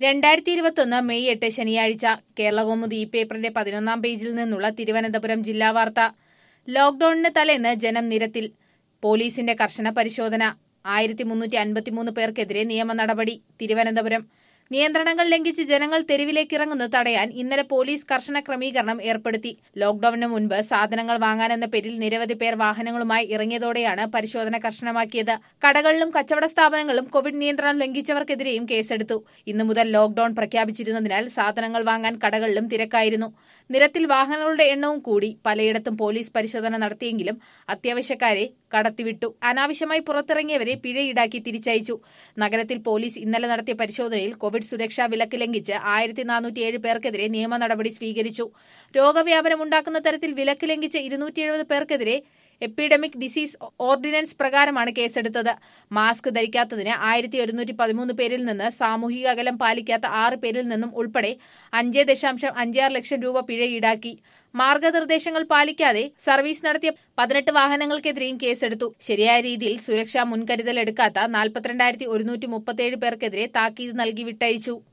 രണ്ടായിരത്തി ഇരുപത്തൊന്ന് മെയ് എട്ട് ശനിയാഴ്ച കേരളകൗമുദി ഈ പേപ്പറിന്റെ പതിനൊന്നാം പേജിൽ നിന്നുള്ള തിരുവനന്തപുരം ജില്ലാ വാർത്ത ലോക്ഡൌണിന് തലേന്ന് ജനം നിരത്തിൽ പോലീസിന്റെ കർശന പരിശോധന ആയിരത്തി മുന്നൂറ്റി അൻപത്തിമൂന്ന് പേർക്കെതിരെ നിയമ നടപടി തിരുവനന്തപുരം നിയന്ത്രണങ്ങൾ ലംഘിച്ച് ജനങ്ങൾ തെരുവിലേക്കിറങ്ങുന്നത് തടയാൻ ഇന്നലെ പോലീസ് കർശന ക്രമീകരണം ഏർപ്പെടുത്തി ലോക്ഡൌണിന് മുൻപ് സാധനങ്ങൾ വാങ്ങാനെന്ന പേരിൽ നിരവധി പേർ വാഹനങ്ങളുമായി ഇറങ്ങിയതോടെയാണ് പരിശോധന കർശനമാക്കിയത് കടകളിലും കച്ചവട സ്ഥാപനങ്ങളിലും കോവിഡ് നിയന്ത്രണം ലംഘിച്ചവർക്കെതിരെയും കേസെടുത്തു ഇന്നു മുതൽ ലോക്ഡൌൺ പ്രഖ്യാപിച്ചിരുന്നതിനാൽ സാധനങ്ങൾ വാങ്ങാൻ കടകളിലും തിരക്കായിരുന്നു നിരത്തിൽ വാഹനങ്ങളുടെ എണ്ണവും കൂടി പലയിടത്തും പോലീസ് പരിശോധന നടത്തിയെങ്കിലും അത്യാവശ്യക്കാരെ കടത്തിവിട്ടു അനാവശ്യമായി പുറത്തിറങ്ങിയവരെ പിഴ ഈടാക്കി തിരിച്ചയച്ചു നഗരത്തിൽ പോലീസ് ഇന്നലെ നടത്തിയ പരിശോധനയിൽ കോവിഡ് സുരക്ഷാ വിലക്ക് ലംഘിച്ച് ആയിരത്തി നാനൂറ്റിയേഴ് പേർക്കെതിരെ നിയമ നടപടി സ്വീകരിച്ചു രോഗവ്യാപനം ഉണ്ടാക്കുന്ന തരത്തിൽ വിലക്ക് ലംഘിച്ച ഇരുന്നൂറ്റി എഴുപത് പേർക്കെതിരെ എപ്പിഡമിക് ഡിസീസ് ഓർഡിനൻസ് പ്രകാരമാണ് കേസെടുത്തത് മാസ്ക് ധരിക്കാത്തതിന് ആയിരത്തി ഒരുന്നൂറ്റി പതിമൂന്ന് പേരിൽ നിന്ന് സാമൂഹിക അകലം പാലിക്കാത്ത ആറ് പേരിൽ നിന്നും ഉൾപ്പെടെ അഞ്ച് ദശാംശം അഞ്ചാറ് ലക്ഷം രൂപ പിഴ ഈടാക്കി മാർഗനിർദ്ദേശങ്ങൾ പാലിക്കാതെ സർവീസ് നടത്തിയ പതിനെട്ട് വാഹനങ്ങൾക്കെതിരെയും കേസെടുത്തു ശരിയായ രീതിയിൽ സുരക്ഷാ മുൻകരുതൽ എടുക്കാത്ത നാൽപ്പത്തിരണ്ടായിരത്തി ഒരുന്നൂറ്റി മുപ്പത്തിയേഴ് പേർക്കെതിരെ താക്കീത് നൽകി വിട്ടയച്ചു